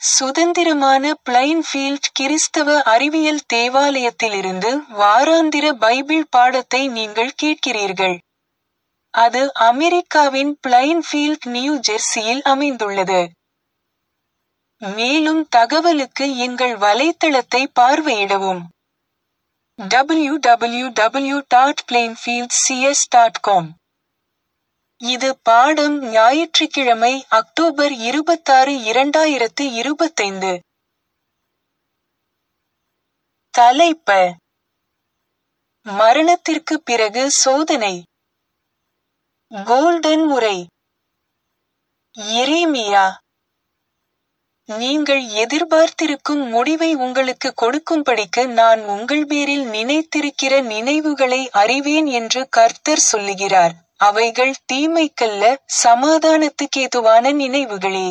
சுதந்திரமான பிளைன்ஃபீல்ட் கிறிஸ்தவ அறிவியல் தேவாலயத்திலிருந்து வாராந்திர பைபிள் பாடத்தை நீங்கள் கேட்கிறீர்கள். அது அமெரிக்காவின் பிளைன்ஃபீல்ட் நியூ ஜெர்சியில் அமைந்துள்ளது. மேலும் தகவலுக்கு எங்கள் வலைத்தளத்தை பார்வையிடவும். www.plainfieldcs.com இது பாடம் ஞாயிற்றுக்கிழமை அக்டோபர் இருபத்தாறு இரண்டாயிரத்து இருபத்தைந்து. தலைப்ப மரணத்திற்கு பிறகு சோதனை கோல்டன் முறை எரேமியா நீங்கள் எதிர்பார்த்திருக்கும் முடிவை உங்களுக்கு கொடுக்கும்படிக்கு நான் உங்கள் பேரில் நினைத்திருக்கிற நினைவுகளை அறிவேன் என்று கர்த்தர் சொல்லுகிறார் அவைகள் தீமைக்கல்ல சமாதானத்துக்கேதுவான நினைவுகளே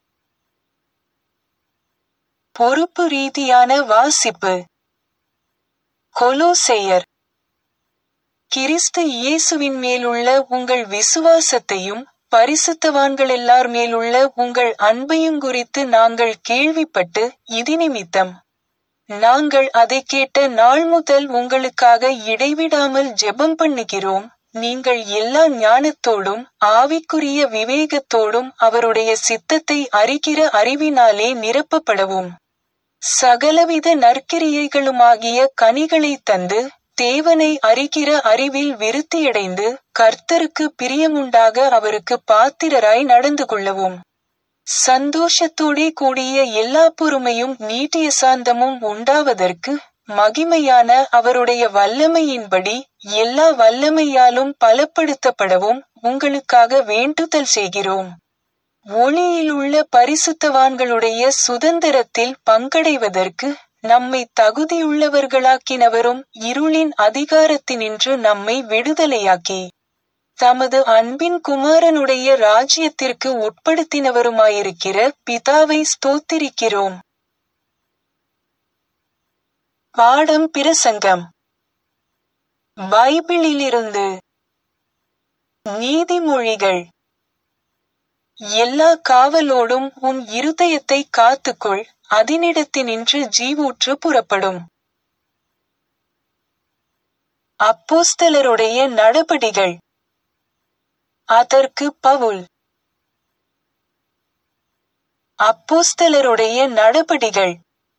பொறுப்பு ரீதியான வாசிப்பு கொலோசெயர் கிறிஸ்து இயேசுவின் மேலுள்ள உங்கள் விசுவாசத்தையும் பரிசுத்தவான்களெல்லார் மேலுள்ள உங்கள் அன்பையும் குறித்து நாங்கள் கேள்விப்பட்டு இதினிமித்தம் நாங்கள் அதை கேட்ட நாள் முதல் உங்களுக்காக இடைவிடாமல் ஜெபம் பண்ணுகிறோம் நீங்கள் எல்லா ஞானத்தோடும் ஆவிக்குரிய விவேகத்தோடும் அவருடைய சித்தத்தை அறிகிற அறிவினாலே நிரப்பப்படவும் சகலவித நற்கிரியைகளுமாகிய கனிகளை தந்து தேவனை அறிகிற அறிவில் விருத்தியடைந்து கர்த்தருக்கு பிரியமுண்டாக அவருக்கு பாத்திரராய் நடந்து கொள்ளவும் சந்தோஷத்தோடே கூடிய எல்லா பொறுமையும் நீட்டிய சாந்தமும் உண்டாவதற்கு மகிமையான அவருடைய வல்லமையின்படி எல்லா வல்லமையாலும் பலப்படுத்தப்படவும் உங்களுக்காக வேண்டுதல் செய்கிறோம் ஒளியிலுள்ள பரிசுத்தவான்களுடைய சுதந்திரத்தில் பங்கடைவதற்கு நம்மை தகுதியுள்ளவர்களாக்கினவரும் இருளின் அதிகாரத்தினின்று நம்மை விடுதலையாக்கி தமது அன்பின் குமாரனுடைய ராஜ்யத்திற்கு உட்படுத்தினவருமாயிருக்கிற பிதாவை ஸ்தோத்திரிக்கிறோம் பாடம் பிரசங்கம் பைபிளிலிருந்து நீதிமொழிகள் எல்லா காவலோடும் உன் இருதயத்தை காத்துக்கொள் அதனிடத்தினின்று ஜீவூற்று புறப்படும் அப்போஸ்தலருடைய நடபடிகள் அதற்கு பவுல் அப்போஸ்தலருடைய நடபடிகள்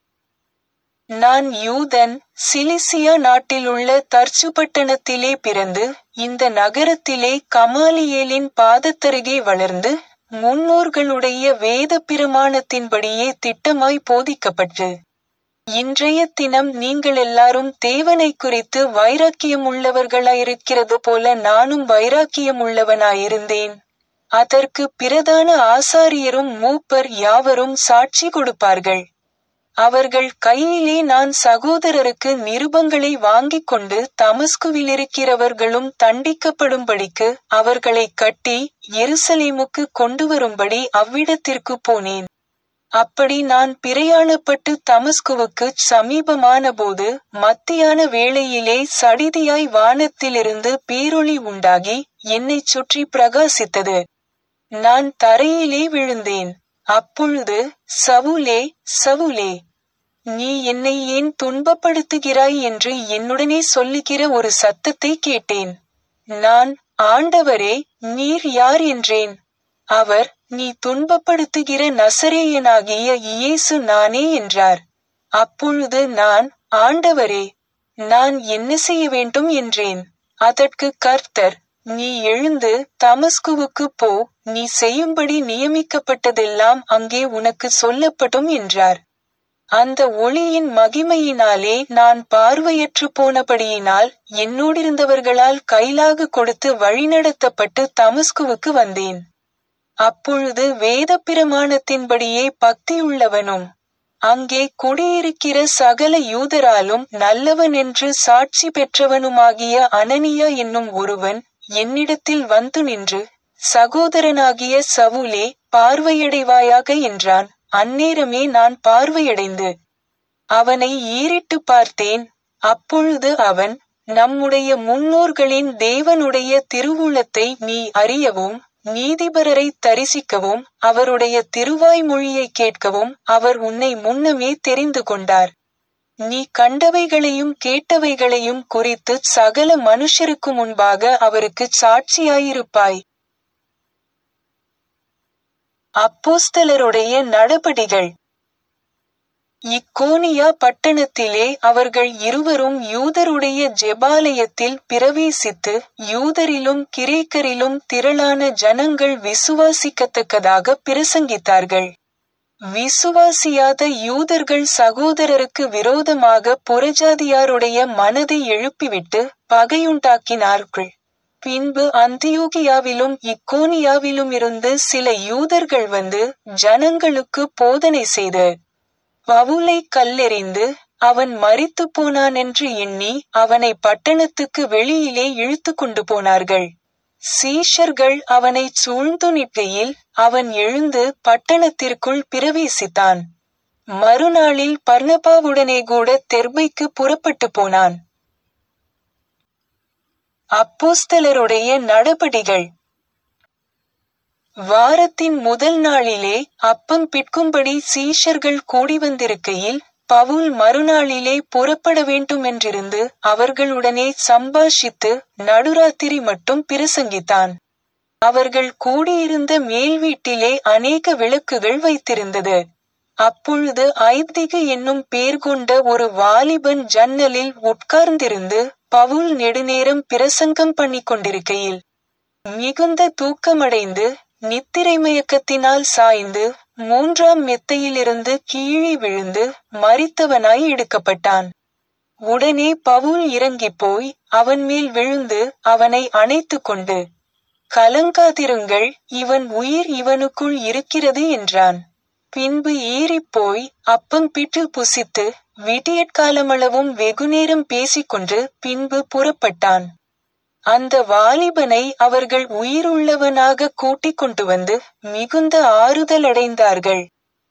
நான் யூதன் சிலிசியா நாட்டிலுள்ள தர்ச்சு பட்டணத்திலே பிறந்து இந்த நகரத்திலே கமாலியேலின் பாதத்தருகே வளர்ந்து முன்னோர்களுடைய வேத பிரமாணத்தின்படியே திட்டமாய் போதிக்கப்பட்டு இன்றைய தினம் நீங்கள் எல்லாரும் தேவனை குறித்து வைராக்கியம் உள்ளவர்களாயிருக்கிறது போல நானும் வைராக்கியம் உள்ளவனாயிருந்தேன் அதற்கு பிரதான ஆசாரியரும் மூப்பர் யாவரும் சாட்சி கொடுப்பார்கள் அவர்கள் கையிலே நான் சகோதரருக்கு நிருபங்களை வாங்கிக் கொண்டு தமஸ்குவிலிருக்கிறவர்களும் தண்டிக்கப்படும்படிக்கு அவர்களை கட்டி எருசலேமுக்கு கொண்டு வரும்படி அவ்விடத்திற்கு போனேன் அப்படி நான் பிரயாணப்பட்டு தமஸ்குவுக்கு சமீபமான போது மத்தியான வேளையிலே சடிதியாய் வானத்திலிருந்து பேரொளி உண்டாகி என்னைச் சுற்றி பிரகாசித்தது நான் தரையிலே விழுந்தேன் அப்பொழுது சவுலே சவுலே நீ என்னை ஏன் துன்பப்படுத்துகிறாய் என்று என்னுடனே சொல்லுகிற ஒரு சத்தத்தை கேட்டேன் நான் ஆண்டவரே நீர் யார் என்றேன் அவர் நீ துன்பப்படுத்துகிற நசரேயனாகிய இயேசு நானே என்றார் அப்பொழுது நான் ஆண்டவரே நான் என்ன செய்ய வேண்டும் என்றேன் அதற்கு கர்த்தர் நீ எழுந்து தமஸ்குவுக்கு போ நீ செய்யும்படி நியமிக்கப்பட்டதெல்லாம் அங்கே உனக்கு சொல்லப்படும் என்றார் அந்த ஒளியின் மகிமையினாலே நான் பார்வையற்று போனபடியினால் என்னோடிருந்தவர்களால் கைலாகு கொடுத்து வழிநடத்தப்பட்டு தமஸ்குவுக்கு வந்தேன் அப்பொழுது வேத பிரமாணத்தின்படியே பக்தியுள்ளவனும் அங்கே குடியிருக்கிற சகல யூதராலும் நல்லவன் என்று சாட்சி பெற்றவனுமாகிய அனனியா என்னும் ஒருவன் என்னிடத்தில் வந்து நின்று சகோதரனாகிய சவுலே பார்வையடைவாயாக என்றான் அந்நேரமே நான் பார்வையடைந்து அவனை ஏறிட்டு பார்த்தேன் அப்பொழுது அவன் நம்முடைய முன்னோர்களின் தேவனுடைய திருவுளத்தை நீ அறியவும் நீதிபரரை தரிசிக்கவும் அவருடைய திருவாய்மொழியை கேட்கவும் அவர் உன்னை முன்னமே தெரிந்து கொண்டார் நீ கண்டவைகளையும் கேட்டவைகளையும் குறித்து சகல மனுஷருக்கு முன்பாக அவருக்கு சாட்சியாயிருப்பாய் அப்போஸ்தலருடைய நடபடிகள் இக்கோனியா பட்டணத்திலே அவர்கள் இருவரும் யூதருடைய ஜெபாலயத்தில் பிரவேசித்து யூதரிலும் கிரேக்கரிலும் திரளான ஜனங்கள் விசுவாசிக்கத்தக்கதாக பிரசங்கித்தார்கள் விசுவாசியாத யூதர்கள் சகோதரருக்கு விரோதமாக புறஜாதியாருடைய மனதை எழுப்பிவிட்டு பகையுண்டாக்கினார்கள் பின்பு அந்தியோகியாவிலும் இக்கோனியாவிலும் இருந்து சில யூதர்கள் வந்து ஜனங்களுக்கு போதனை செய்து பவுலை கல்லெறிந்து அவன் மரித்து போனான் என்று எண்ணி அவனை பட்டணத்துக்கு வெளியிலே இழுத்து கொண்டு போனார்கள் சீஷர்கள் அவனை சூழ்ந்து நிற்கையில் அவன் எழுந்து பட்டணத்திற்குள் பிரவேசித்தான் மறுநாளில் பர்ணபாவுடனே கூட தெர்பைக்கு புறப்பட்டு போனான் அப்போஸ்தலருடைய நடபடிகள் வாரத்தின் முதல் நாளிலே அப்பம் பிற்கும்படி சீஷர்கள் கூடி வந்திருக்கையில் பவுல் மறுநாளிலே புறப்பட வேண்டுமென்றிருந்து அவர்களுடனே சம்பாஷித்து நடுராத்திரி மட்டும் பிரசங்கித்தான் அவர்கள் கூடியிருந்த மேல் வீட்டிலே அநேக விளக்குகள் வைத்திருந்தது அப்பொழுது ஐத்திகு என்னும் பேர் கொண்ட ஒரு வாலிபன் ஜன்னலில் உட்கார்ந்திருந்து பவுல் நெடுநேரம் பிரசங்கம் பண்ணிக் கொண்டிருக்கையில் மிகுந்த தூக்கமடைந்து நித்திரை மயக்கத்தினால் சாய்ந்து மூன்றாம் மெத்தையிலிருந்து கீழே விழுந்து மரித்தவனாய் எடுக்கப்பட்டான் உடனே பவுல் இறங்கிப் போய் அவன் மேல் விழுந்து அவனை அணைத்து கொண்டு கலங்காதிருங்கள் இவன் உயிர் இவனுக்குள் இருக்கிறது என்றான் பின்பு ஏறிப்போய் அப்பம் பிட்டு புசித்து விடியற்காலமளவும் வெகுநேரம் பேசிக்கொண்டு பின்பு புறப்பட்டான் அந்த வாலிபனை அவர்கள் உயிருள்ளவனாக கூட்டிக் கொண்டு வந்து மிகுந்த ஆறுதல் அடைந்தார்கள்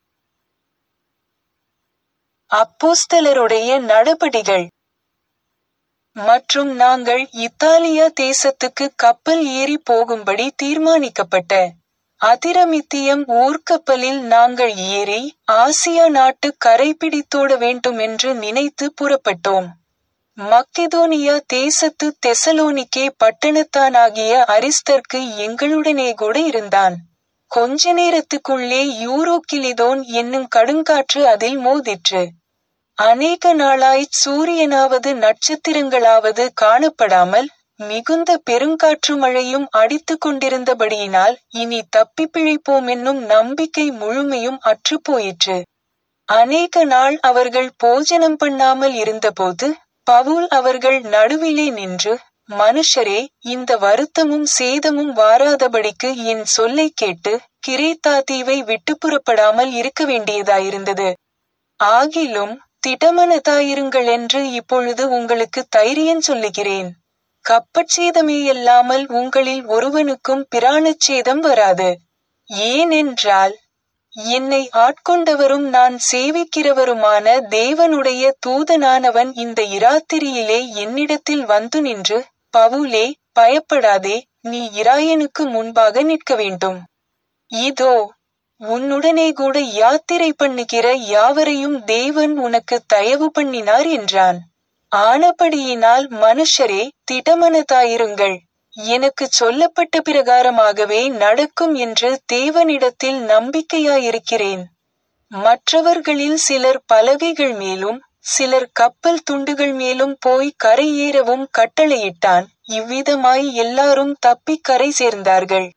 அப்போஸ்தலருடைய நடபடிகள் மற்றும் நாங்கள் இத்தாலியா தேசத்துக்கு கப்பல் ஏறி போகும்படி தீர்மானிக்கப்பட்ட அதிரமித்தியம் ஊர்க்கப்பலில் நாங்கள் ஏறி ஆசியா நாட்டு கரைபிடித்தோட வேண்டும் என்று நினைத்து புறப்பட்டோம் மக்கெதோனியா தேசத்து தெசலோனிக்கே பட்டணத்தானாகிய அரிஸ்தர்க்கு எங்களுடனே கூட இருந்தான் கொஞ்ச நேரத்துக்குள்ளே யூரோக்கிலிதோன் என்னும் கடுங்காற்று அதில் மோதிற்று அநேக நாளாய் சூரியனாவது நட்சத்திரங்களாவது காணப்படாமல் மிகுந்த பெருங்காற்று மழையும் அடித்து கொண்டிருந்தபடியினால் இனி தப்பி பிழைப்போம் என்னும் நம்பிக்கை முழுமையும் அற்றுப்போயிற்று அநேக நாள் அவர்கள் போஜனம் பண்ணாமல் இருந்தபோது பவுல் அவர்கள் நடுவிலே நின்று மனுஷரே இந்த வருத்தமும் சேதமும் வாராதபடிக்கு என் சொல்லை கேட்டு கிரேத்தா தீவை விட்டு புறப்படாமல் இருக்க வேண்டியதாயிருந்தது ஆகிலும் திடமனதாயிருங்கள் என்று இப்பொழுது உங்களுக்கு தைரியம் சொல்லுகிறேன் கப்பட்சேதமேயல்லாமல் உங்களில் ஒருவனுக்கும் பிராணச்சேதம் வராது ஏனென்றால் என்னை ஆட்கொண்டவரும் நான் சேவிக்கிறவருமான தேவனுடைய தூதனானவன் இந்த இராத்திரியிலே என்னிடத்தில் வந்து நின்று பவுலே பயப்படாதே நீ இராயனுக்கு முன்பாக நிற்க வேண்டும் இதோ உன்னுடனே கூட யாத்திரை பண்ணுகிற யாவரையும் தேவன் உனக்கு தயவு பண்ணினார் என்றான் ஆனபடியினால் மனுஷரே திடமனதாயிருங்கள் எனக்கு சொல்லப்பட்ட பிரகாரமாகவே நடக்கும் என்று தேவனிடத்தில் நம்பிக்கையாயிருக்கிறேன் மற்றவர்களில் சிலர் பலகைகள் மேலும் சிலர் கப்பல் துண்டுகள் மேலும் போய் கரையேறவும் கட்டளையிட்டான் இவ்விதமாய் எல்லாரும் தப்பிக் கரை சேர்ந்தார்கள்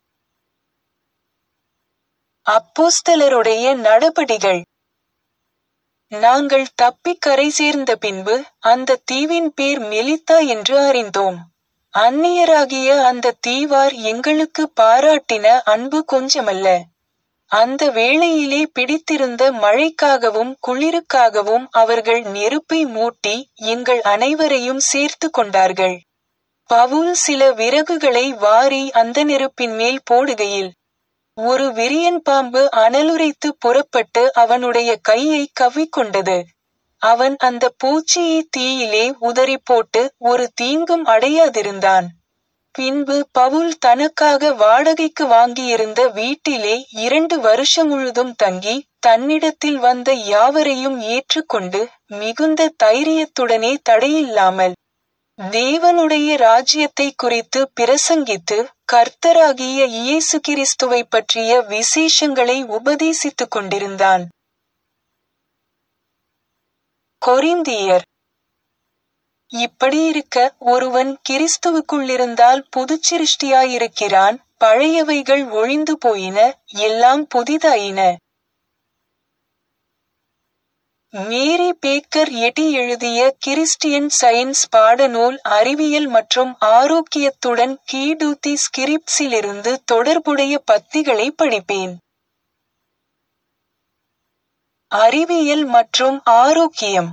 அப்போஸ்தலருடைய நடபடிகள் நாங்கள் தப்பிக் கரை சேர்ந்த பின்பு அந்த தீவின் பேர் மெலித்தா என்று அறிந்தோம் அந்நியராகிய அந்த தீவார் எங்களுக்கு பாராட்டின அன்பு கொஞ்சமல்ல அந்த வேளையிலே பிடித்திருந்த மழைக்காகவும் குளிருக்காகவும் அவர்கள் நெருப்பை மூட்டி எங்கள் அனைவரையும் சேர்த்து கொண்டார்கள் பவுல் சில விறகுகளை வாரி அந்த நெருப்பின் மேல் போடுகையில் ஒரு விரியன் பாம்பு அனலுரைத்து புறப்பட்டு அவனுடைய கையை கவ்விக்கொண்டது அவன் அந்த பூச்சியை தீயிலே உதறி போட்டு ஒரு தீங்கும் அடையாதிருந்தான் பின்பு பவுல் தனக்காக வாடகைக்கு வாங்கியிருந்த வீட்டிலே இரண்டு வருஷம் முழுதும் தங்கி தன்னிடத்தில் வந்த யாவரையும் ஏற்றுக்கொண்டு மிகுந்த தைரியத்துடனே தடையில்லாமல் தேவனுடைய ராஜ்யத்தை குறித்து பிரசங்கித்து கர்த்தராகிய இயேசு கிறிஸ்துவை பற்றிய விசேஷங்களை உபதேசித்துக் கொண்டிருந்தான் கொரிந்தியர் இப்படியிருக்க ஒருவன் கிறிஸ்துவுக்குள்ளிருந்தால் புதுச்சிருஷ்டியாயிருக்கிறான் பழையவைகள் ஒழிந்து போயின எல்லாம் புதிதாயின மேரி பேக்கர் எட்டி எழுதிய கிறிஸ்டியன் சயின்ஸ் பாடநூல் அறிவியல் மற்றும் ஆரோக்கியத்துடன் கீடூத்தி ஸ்கிரிப்ட்ஸிலிருந்து தொடர்புடைய பத்திகளை படிப்பேன் அறிவியல் மற்றும் ஆரோக்கியம்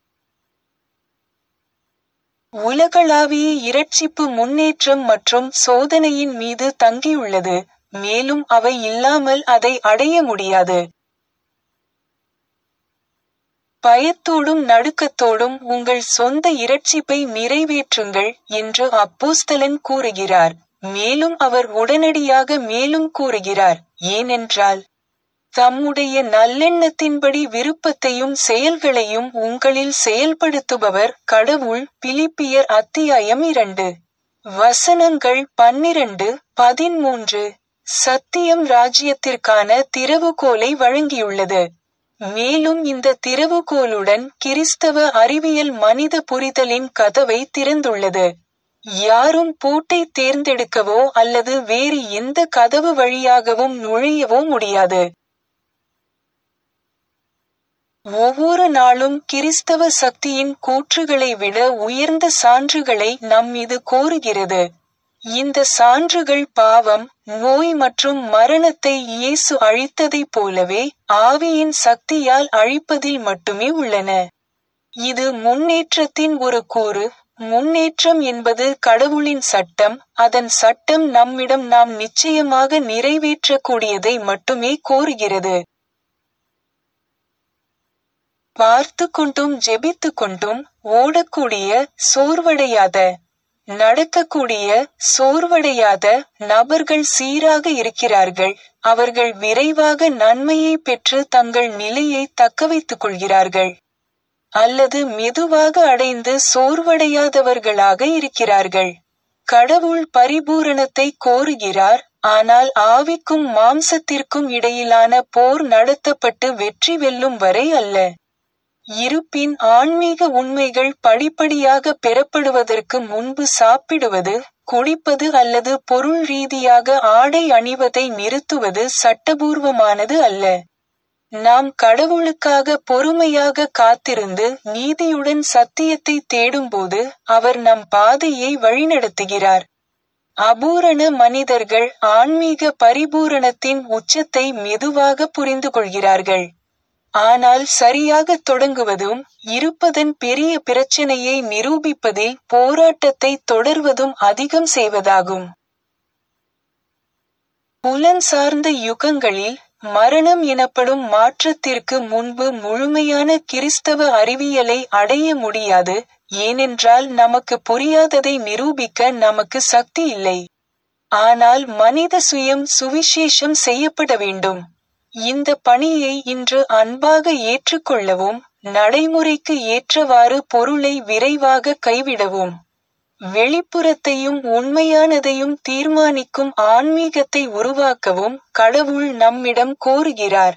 உலகளாவிய இரட்சிப்பு முன்னேற்றம் மற்றும் சோதனையின் மீது தங்கியுள்ளது மேலும் அவை இல்லாமல் அதை அடைய முடியாது பயத்தோடும் நடுக்கத்தோடும் உங்கள் சொந்த இரட்சிப்பை நிறைவேற்றுங்கள் என்று அப்போஸ்தலன் கூறுகிறார் மேலும் அவர் உடனடியாக மேலும் கூறுகிறார் ஏனென்றால் தம்முடைய நல்லெண்ணத்தின்படி விருப்பத்தையும் செயல்களையும் உங்களில் செயல்படுத்துபவர் கடவுள் பிலிப்பியர் அத்தியாயம் இரண்டு வசனங்கள் பன்னிரண்டு பதிமூன்று சத்தியம் ராஜ்யத்திற்கான திறவுகோலை வழங்கியுள்ளது மேலும் இந்த திறவுகோலுடன் கிறிஸ்தவ அறிவியல் மனித புரிதலின் கதவை திறந்துள்ளது யாரும் பூட்டை தேர்ந்தெடுக்கவோ அல்லது வேறு எந்த கதவு வழியாகவும் நுழையவோ முடியாது ஒவ்வொரு நாளும் கிறிஸ்தவ சக்தியின் கூற்றுகளை விட உயர்ந்த சான்றுகளை நம்மீது கோருகிறது இந்த சான்றுகள் பாவம் நோய் மற்றும் மரணத்தை இயேசு அழித்ததைப் போலவே ஆவியின் சக்தியால் அழிப்பதில் மட்டுமே உள்ளன இது முன்னேற்றத்தின் ஒரு கூறு முன்னேற்றம் என்பது கடவுளின் சட்டம் அதன் சட்டம் நம்மிடம் நாம் நிச்சயமாக நிறைவேற்றக்கூடியதை மட்டுமே கோருகிறது பார்த்து கொண்டும் ஜெபித்து கொண்டும் ஓடக்கூடிய சோர்வடையாத நடக்கக்கூடிய சோர்வடையாத நபர்கள் சீராக இருக்கிறார்கள் அவர்கள் விரைவாக நன்மையை பெற்று தங்கள் நிலையை தக்கவைத்துக் கொள்கிறார்கள் அல்லது மெதுவாக அடைந்து சோர்வடையாதவர்களாக இருக்கிறார்கள் கடவுள் பரிபூரணத்தை கோருகிறார் ஆனால் ஆவிக்கும் மாம்சத்திற்கும் இடையிலான போர் நடத்தப்பட்டு வெற்றி வெல்லும் வரை அல்ல இருப்பின் ஆன்மீக உண்மைகள் படிப்படியாக பெறப்படுவதற்கு முன்பு சாப்பிடுவது குடிப்பது அல்லது பொருள் ரீதியாக ஆடை அணிவதை நிறுத்துவது சட்டபூர்வமானது அல்ல நாம் கடவுளுக்காக பொறுமையாக காத்திருந்து நீதியுடன் சத்தியத்தை தேடும்போது அவர் நம் பாதையை வழிநடத்துகிறார் அபூரண மனிதர்கள் ஆன்மீக பரிபூரணத்தின் உச்சத்தை மெதுவாக புரிந்து கொள்கிறார்கள் ஆனால் சரியாக தொடங்குவதும் இருப்பதன் பெரிய பிரச்சனையை நிரூபிப்பதில் போராட்டத்தை தொடர்வதும் அதிகம் செய்வதாகும் புலன் சார்ந்த யுகங்களில் மரணம் எனப்படும் மாற்றத்திற்கு முன்பு முழுமையான கிறிஸ்தவ அறிவியலை அடைய முடியாது ஏனென்றால் நமக்கு புரியாததை நிரூபிக்க நமக்கு சக்தி இல்லை ஆனால் மனித சுயம் சுவிசேஷம் செய்யப்பட வேண்டும் இந்த பணியை இன்று அன்பாக ஏற்றுக்கொள்ளவும் நடைமுறைக்கு ஏற்றவாறு பொருளை விரைவாக கைவிடவும் வெளிப்புறத்தையும் உண்மையானதையும் தீர்மானிக்கும் ஆன்மீகத்தை உருவாக்கவும் கடவுள் நம்மிடம் கோருகிறார்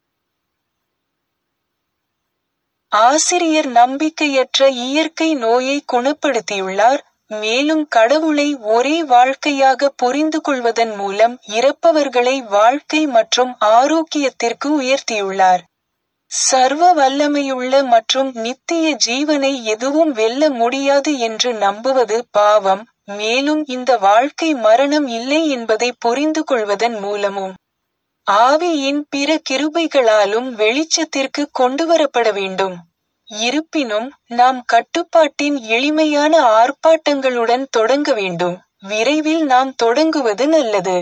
ஆசிரியர் நம்பிக்கையற்ற இயற்கை நோயை குணப்படுத்தியுள்ளார் மேலும் கடவுளை ஒரே வாழ்க்கையாக புரிந்து கொள்வதன் மூலம் இறப்பவர்களை வாழ்க்கை மற்றும் ஆரோக்கியத்திற்கு உயர்த்தியுள்ளார் சர்வ வல்லமையுள்ள மற்றும் நித்திய ஜீவனை எதுவும் வெல்ல முடியாது என்று நம்புவது பாவம் மேலும் இந்த வாழ்க்கை மரணம் இல்லை என்பதை புரிந்து கொள்வதன் மூலமும் ஆவியின் பிற கிருபைகளாலும் வெளிச்சத்திற்கு கொண்டுவரப்பட வேண்டும் இருப்பினும் நாம் கட்டுப்பாட்டின் எளிமையான ஆர்ப்பாட்டங்களுடன் தொடங்க வேண்டும் விரைவில் நாம் தொடங்குவது நல்லது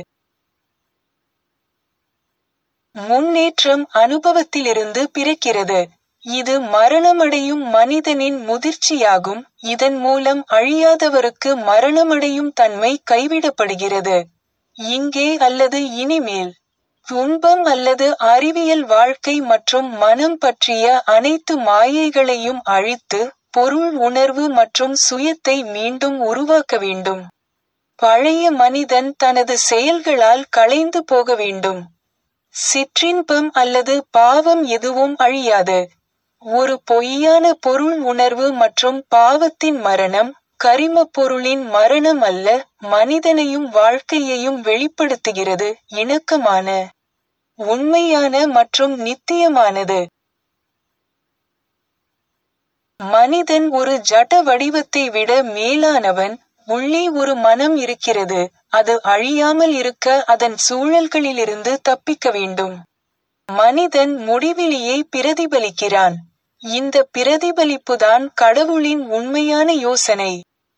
முன்னேற்றம் அனுபவத்திலிருந்து பிறக்கிறது இது மரணமடையும் மனிதனின் முதிர்ச்சியாகும் இதன் மூலம் அழியாதவருக்கு மரணமடையும் தன்மை கைவிடப்படுகிறது இங்கே அல்லது இனிமேல் துன்பம் அல்லது அறிவியல் வாழ்க்கை மற்றும் மனம் பற்றிய அனைத்து மாயைகளையும் அழித்து பொருள் உணர்வு மற்றும் சுயத்தை மீண்டும் உருவாக்க வேண்டும் பழைய மனிதன் தனது செயல்களால் களைந்து போக வேண்டும் சிற்றின்பம் அல்லது பாவம் எதுவும் அழியாது ஒரு பொய்யான பொருள் உணர்வு மற்றும் பாவத்தின் மரணம் கரிமப் பொருளின் மரணம் அல்ல மனிதனையும் வாழ்க்கையையும் வெளிப்படுத்துகிறது இணக்கமான உண்மையான மற்றும் நித்தியமானது மனிதன் ஒரு ஜட வடிவத்தை விட மேலானவன் உள்ளே ஒரு மனம் இருக்கிறது அது அழியாமல் இருக்க அதன் சூழல்களிலிருந்து தப்பிக்க வேண்டும் மனிதன் முடிவிலியை பிரதிபலிக்கிறான் இந்த பிரதிபலிப்புதான் கடவுளின் உண்மையான யோசனை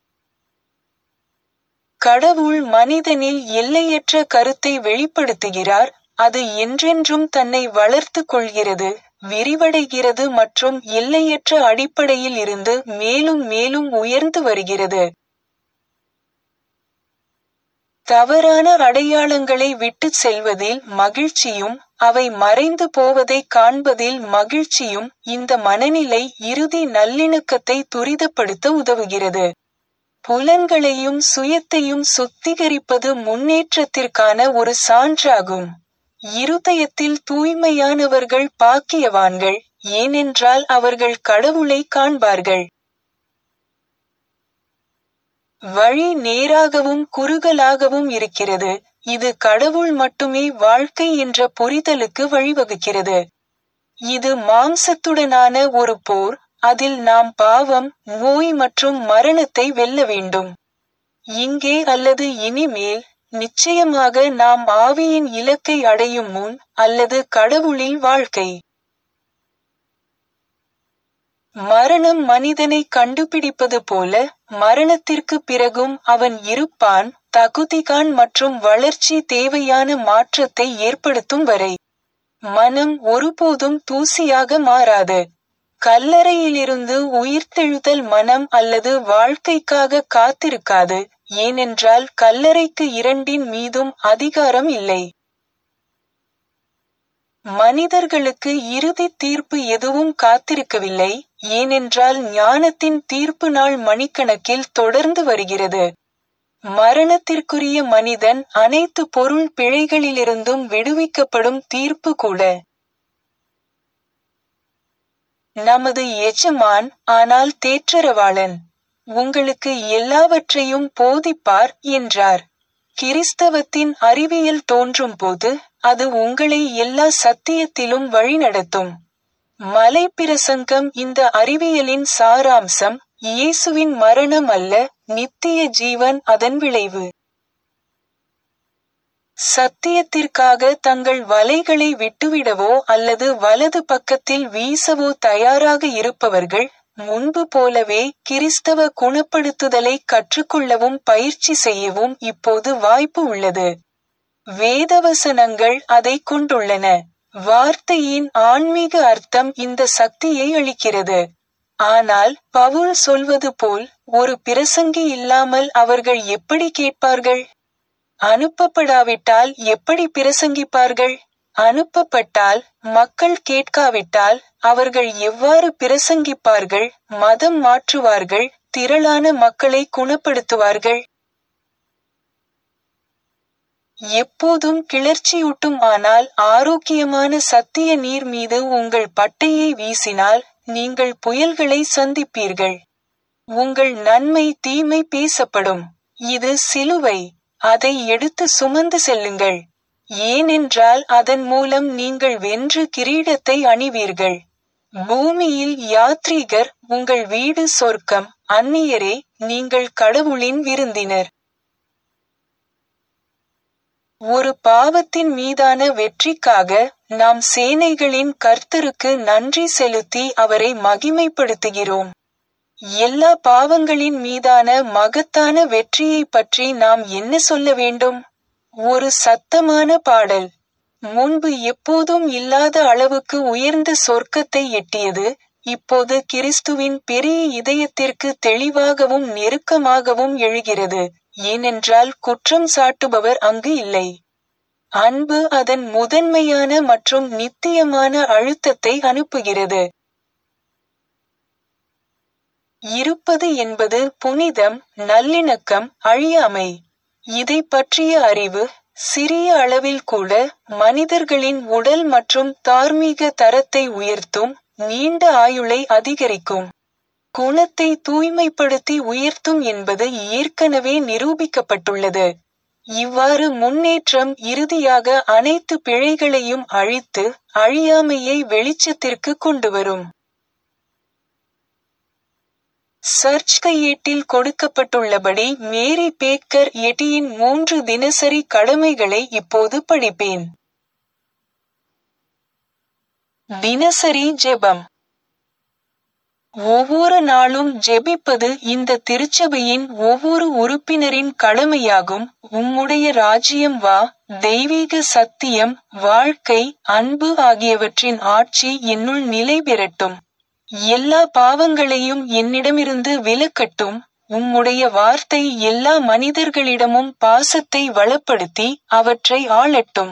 கடவுள் மனிதனில் எல்லையற்ற கருத்தை வெளிப்படுத்துகிறார் அது என்றென்றும் தன்னை வளர்த்து கொள்கிறது விரிவடைகிறது மற்றும் எல்லையற்ற அடிப்படையில் இருந்து மேலும் மேலும் உயர்ந்து வருகிறது தவறான அடையாளங்களை விட்டுச் செல்வதில் மகிழ்ச்சியும் அவை மறைந்து போவதை காண்பதில் மகிழ்ச்சியும் இந்த மனநிலை இறுதி நல்லிணக்கத்தை துரிதப்படுத்த உதவுகிறது புலன்களையும் சுயத்தையும் சுத்திகரிப்பது முன்னேற்றத்திற்கான ஒரு சான்றாகும் இருதயத்தில் தூய்மையானவர்கள் பாக்கியவான்கள் ஏனென்றால் அவர்கள் கடவுளை காண்பார்கள் வழி நேராகவும் குறுகலாகவும் இருக்கிறது இது கடவுள் மட்டுமே வாழ்க்கை என்ற புரிதலுக்கு வழிவகுக்கிறது இது மாம்சத்துடனான ஒரு போர் அதில் நாம் பாவம் நோய் மற்றும் மரணத்தை வெல்ல வேண்டும் இங்கே அல்லது இனிமேல் நிச்சயமாக நாம் ஆவியின் இலக்கை அடையும் முன் அல்லது கடவுளில் வாழ்க்கை மரணம் மனிதனை கண்டுபிடிப்பது போல மரணத்திற்கு பிறகும் அவன் இருப்பான் தகுதிகான் மற்றும் வளர்ச்சி தேவையான மாற்றத்தை ஏற்படுத்தும் வரை மனம் ஒருபோதும் தூசியாக மாறாது கல்லறையிலிருந்து உயிர்த்தெழுதல் மனம் அல்லது வாழ்க்கைக்காக காத்திருக்காது ஏனென்றால் கல்லறைக்கு இரண்டின் மீதும் அதிகாரம் இல்லை மனிதர்களுக்கு இறுதி தீர்ப்பு எதுவும் காத்திருக்கவில்லை ஏனென்றால் ஞானத்தின் தீர்ப்பு நாள் மணிக்கணக்கில் தொடர்ந்து வருகிறது மரணத்திற்குரிய மனிதன் அனைத்து பொருள் பிழைகளிலிருந்தும் விடுவிக்கப்படும் தீர்ப்பு கூட நமது எஜமான் ஆனால் தேற்றரவாளன் உங்களுக்கு எல்லாவற்றையும் போதிப்பார் என்றார் கிறிஸ்தவத்தின் அறிவியல் தோன்றும் போது அது உங்களை எல்லா சத்தியத்திலும் வழிநடத்தும் மலை பிரசங்கம் இந்த அறிவியலின் சாராம்சம் இயேசுவின் மரணம் அல்ல நித்திய ஜீவன் அதன் விளைவு சத்தியத்திற்காக தங்கள் வலைகளை விட்டுவிடவோ அல்லது வலது பக்கத்தில் வீசவோ தயாராக இருப்பவர்கள் முன்பு போலவே கிறிஸ்தவ குணப்படுத்துதலை கற்றுக்கொள்ளவும் பயிற்சி செய்யவும் இப்போது வாய்ப்பு உள்ளது வேதவசனங்கள் அதை கொண்டுள்ளன வார்த்தையின் ஆன்மீக அர்த்தம் இந்த சக்தியை அளிக்கிறது ஆனால் பவுல் சொல்வது போல் ஒரு பிரசங்கி இல்லாமல் அவர்கள் எப்படி கேட்பார்கள் அனுப்பப்படாவிட்டால் எப்படி பிரசங்கிப்பார்கள் அனுப்பப்பட்டால் மக்கள் கேட்காவிட்டால் அவர்கள் எவ்வாறு பிரசங்கிப்பார்கள் மதம் மாற்றுவார்கள் திரளான மக்களை குணப்படுத்துவார்கள் எப்போதும் கிளர்ச்சியூட்டும் ஆனால் ஆரோக்கியமான சத்திய நீர் மீது உங்கள் பட்டையை வீசினால் நீங்கள் புயல்களை சந்திப்பீர்கள் உங்கள் நன்மை தீமை பேசப்படும் இது சிலுவை அதை எடுத்து சுமந்து செல்லுங்கள் ஏனென்றால் அதன் மூலம் நீங்கள் வென்று கிரீடத்தை அணிவீர்கள் பூமியில் யாத்ரீகர் உங்கள் வீடு சொர்க்கம் அந்நியரே நீங்கள் கடவுளின் விருந்தினர் ஒரு பாவத்தின் மீதான வெற்றிக்காக நாம் சேனைகளின் கர்த்தருக்கு நன்றி செலுத்தி அவரை மகிமைப்படுத்துகிறோம் எல்லா பாவங்களின் மீதான மகத்தான வெற்றியை பற்றி நாம் என்ன சொல்ல வேண்டும் ஒரு சத்தமான பாடல் முன்பு எப்போதும் இல்லாத அளவுக்கு உயர்ந்த சொர்க்கத்தை எட்டியது இப்போது கிறிஸ்துவின் பெரிய இதயத்திற்கு தெளிவாகவும் நெருக்கமாகவும் எழுகிறது ஏனென்றால் குற்றம் சாட்டுபவர் அங்கு இல்லை அன்பு அதன் முதன்மையான மற்றும் நித்தியமான அழுத்தத்தை அனுப்புகிறது இருப்பது என்பது புனிதம் நல்லிணக்கம் அழியாமை இதை பற்றிய அறிவு சிறிய அளவில் கூட மனிதர்களின் உடல் மற்றும் தார்மீக தரத்தை உயர்த்தும் நீண்ட ஆயுளை அதிகரிக்கும் குணத்தை தூய்மைப்படுத்தி உயர்த்தும் என்பது ஏற்கனவே நிரூபிக்கப்பட்டுள்ளது இவ்வாறு முன்னேற்றம் இறுதியாக அனைத்து பிழைகளையும் அழித்து அழியாமையை வெளிச்சத்திற்கு கொண்டுவரும் சர்ச் கையேட்டில் கொடுக்கப்பட்டுள்ளபடி மேரி பேக்கர் எட்டியின் மூன்று தினசரி கடமைகளை இப்போது படிப்பேன் தினசரி ஜெபம் ஒவ்வொரு நாளும் ஜெபிப்பது இந்த திருச்சபையின் ஒவ்வொரு உறுப்பினரின் கடமையாகும் உம்முடைய ராஜ்யம் வா தெய்வீக சத்தியம் வாழ்க்கை அன்பு ஆகியவற்றின் ஆட்சி என்னுள் நிலை பெறட்டும் எல்லா பாவங்களையும் என்னிடமிருந்து விலக்கட்டும் உம்முடைய வார்த்தை எல்லா மனிதர்களிடமும் பாசத்தை வளப்படுத்தி அவற்றை ஆளட்டும்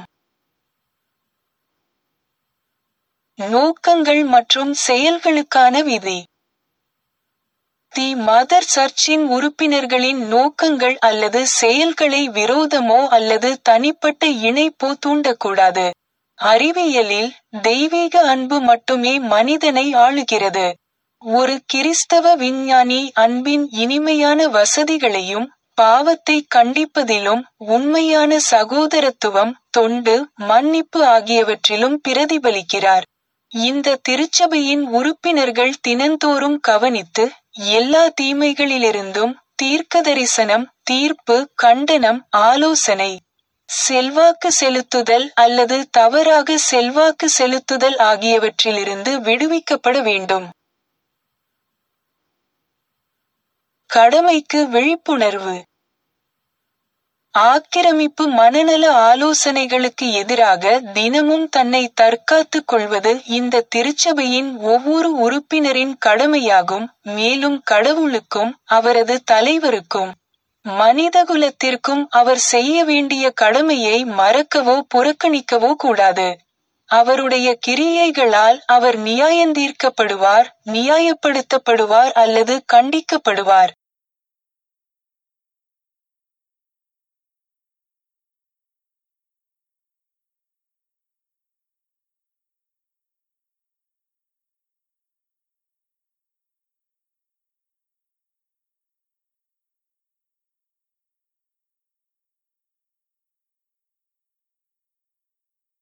நோக்கங்கள் மற்றும் செயல்களுக்கான விதி தி மதர் சர்ச்சின் உறுப்பினர்களின் நோக்கங்கள் அல்லது செயல்களை விரோதமோ அல்லது தனிப்பட்ட இணைப்போ தூண்டக்கூடாது அறிவியலில் தெய்வீக அன்பு மட்டுமே மனிதனை ஆளுகிறது ஒரு கிறிஸ்தவ விஞ்ஞானி அன்பின் இனிமையான வசதிகளையும் பாவத்தை கண்டிப்பதிலும் உண்மையான சகோதரத்துவம் தொண்டு மன்னிப்பு ஆகியவற்றிலும் பிரதிபலிக்கிறார் இந்த திருச்சபையின் உறுப்பினர்கள் தினந்தோறும் கவனித்து எல்லா தீமைகளிலிருந்தும் தீர்க்கதரிசனம் தீர்ப்பு கண்டனம் ஆலோசனை செல்வாக்கு செலுத்துதல் அல்லது தவறாக செல்வாக்கு செலுத்துதல் ஆகியவற்றிலிருந்து விடுவிக்கப்பட வேண்டும் கடமைக்கு விழிப்புணர்வு ஆக்கிரமிப்பு மனநல ஆலோசனைகளுக்கு எதிராக தினமும் தன்னை தற்காத்துக் கொள்வது இந்த திருச்சபையின் ஒவ்வொரு உறுப்பினரின் கடமையாகும் மேலும் கடவுளுக்கும் அவரது தலைவருக்கும் மனிதகுலத்திற்கும் அவர் செய்ய வேண்டிய கடமையை மறக்கவோ புறக்கணிக்கவோ கூடாது அவருடைய கிரியைகளால் அவர் நியாயந்தீர்க்கப்படுவார் நியாயப்படுத்தப்படுவார் அல்லது கண்டிக்கப்படுவார்